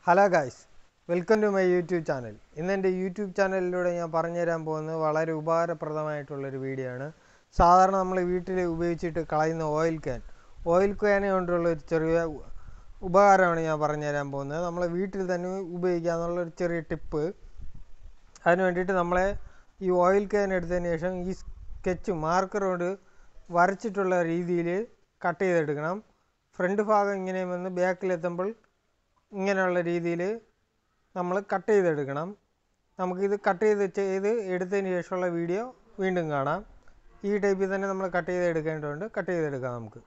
hello guys welcome to my YouTube channel ഇന്ന് എൻ്റെ YouTube ചാനലിലൂടെ ഞാൻ പറഞ്ഞുതരാൻ പോകുന്നത് വളരെ ഉപകാരപ്രദമായിട്ടുള്ളൊരു വീഡിയോ ആണ് സാധാരണ നമ്മൾ വീട്ടിൽ ഉപയോഗിച്ചിട്ട് കളയുന്ന ഓയിൽ ക്യാൻ ഓയിൽ ക്യാനെ കൊണ്ടുള്ള ഒരു ചെറിയ ഉ- ഉപകാരമാണ് ഞാൻ പറഞ്ഞുതരാൻ പോകുന്നത് നമ്മൾ വീട്ടിൽ തന്നെ ഉപയോഗിക്കാന്നുള്ള ഒരു ചെറിയ ടിപ്പ് അതിന് വേണ്ടിയിട്ട് നമ്മളെ ഈ ഓയിൽ ക്യാൻ എടുത്തതിന് ശേഷം ഈ സ്കെച്ച് മാർക്കർ കൊണ്ട് വരച്ചിട്ടുള്ള രീതിയിൽ കട്ട് ചെയ്തെടുക്കണം ഫ്രണ്ട് ഭാഗം ഇങ്ങനെ വന്ന് ബാക്കിലെത്തുമ്പോൾ ഇങ്ങനെയുള്ള രീതിയിൽ നമ്മൾ കട്ട് ചെയ്തെടുക്കണം നമുക്കിത് കട്ട് ചെയ്ത് ചെയ്ത് എടുത്തതിന് ശേഷമുള്ള വീഡിയോ വീണ്ടും കാണാം ഈ ടൈപ്പിൽ തന്നെ നമ്മൾ കട്ട് ചെയ്ത് എടുക്കേണ്ടതുണ്ട് കട്ട് ചെയ്തെടുക്കാം നമുക്ക്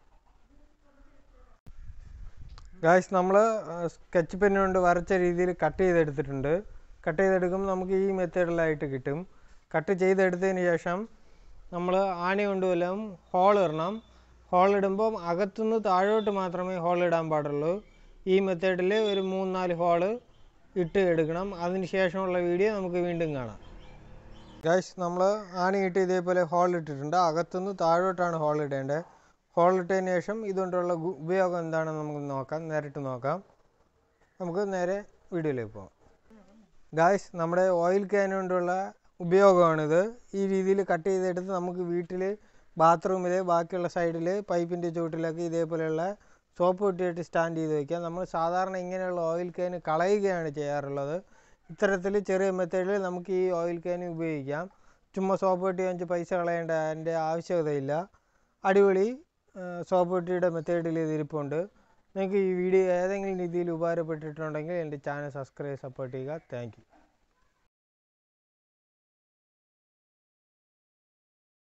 ഗായ്സ് നമ്മൾ സ്കെച്ച് പെൻ കൊണ്ട് വരച്ച രീതിയിൽ കട്ട് ചെയ്തെടുത്തിട്ടുണ്ട് കട്ട് ചെയ്തെടുക്കുമ്പോൾ നമുക്ക് ഈ മെത്തേഡിലായിട്ട് കിട്ടും കട്ട് ചെയ്തെടുത്തതിന് ശേഷം നമ്മൾ ആണി കൊണ്ട് വല്ലതും ഹോൾ ഇടണം ഹോൾ ഇടുമ്പോൾ അകത്തുനിന്ന് താഴോട്ട് മാത്രമേ ഹോൾ ഇടാൻ പാടുള്ളൂ ഈ മെത്തേഡിൽ ഒരു മൂന്ന് നാല് ഹോള് ഇട്ട് എടുക്കണം അതിന് ശേഷമുള്ള വീഡിയോ നമുക്ക് വീണ്ടും കാണാം ഗൈസ് നമ്മൾ ആണി ഇട്ട് ഇതേപോലെ ഹോൾ ഇട്ടിട്ടുണ്ട് അകത്തുനിന്ന് താഴോട്ടാണ് ഹോൾ ഇടേണ്ടത് ഹോൾ ഇട്ടതിന് ശേഷം ഇതുകൊണ്ടുള്ള ഗു- ഉപയോഗം എന്താണെന്ന് നമുക്ക് നോക്കാം നേരിട്ട് നോക്കാം നമുക്ക് നേരെ വീഡിയോയിലേക്ക് പോകാം ഗായ്സ് നമ്മുടെ ഓയിൽ ക്യാൻ കൊണ്ടുള്ള ഉപയോഗമാണിത് ഈ രീതിയിൽ കട്ട് ചെയ്തെടുത്ത് നമുക്ക് വീട്ടിൽ ബാത്റൂമിൽ ബാക്കിയുള്ള സൈഡിൽ പൈപ്പിൻ്റെ ചുവട്ടിലൊക്കെ ഇതേപോലെയുള്ള സോപ്പ് പൊട്ടിയിട്ട് സ്റ്റാൻഡ് ചെയ്ത് വയ്ക്കാം നമ്മൾ സാധാരണ ഇങ്ങനെയുള്ള ഓയിൽ ക്യാൻ കളയുകയാണ് ചെയ്യാറുള്ളത് ഇത്തരത്തിൽ ചെറിയ മെത്തേഡിൽ നമുക്ക് ഈ ഓയിൽ ക്യാൻ ഉപയോഗിക്കാം ചുമ്മാ സോപ്പ് പെട്ടി വാങ്ങിച്ച് പൈസ കളയേണ്ട അതിൻ്റെ ആവശ്യകതയില്ല അടിപൊളി സോപ്പ് പെട്ടിയുടെ മെത്തേഡിൽ ഇത് ഇരിപ്പുണ്ട് നിങ്ങൾക്ക് ഈ വീഡിയോ ഏതെങ്കിലും രീതിയിൽ ഉപകാരപ്പെട്ടിട്ടുണ്ടെങ്കിൽ എൻ്റെ ചാനൽ സബ്സ്ക്രൈബ് സപ്പോർട്ട് ചെയ്യുക താങ്ക് യു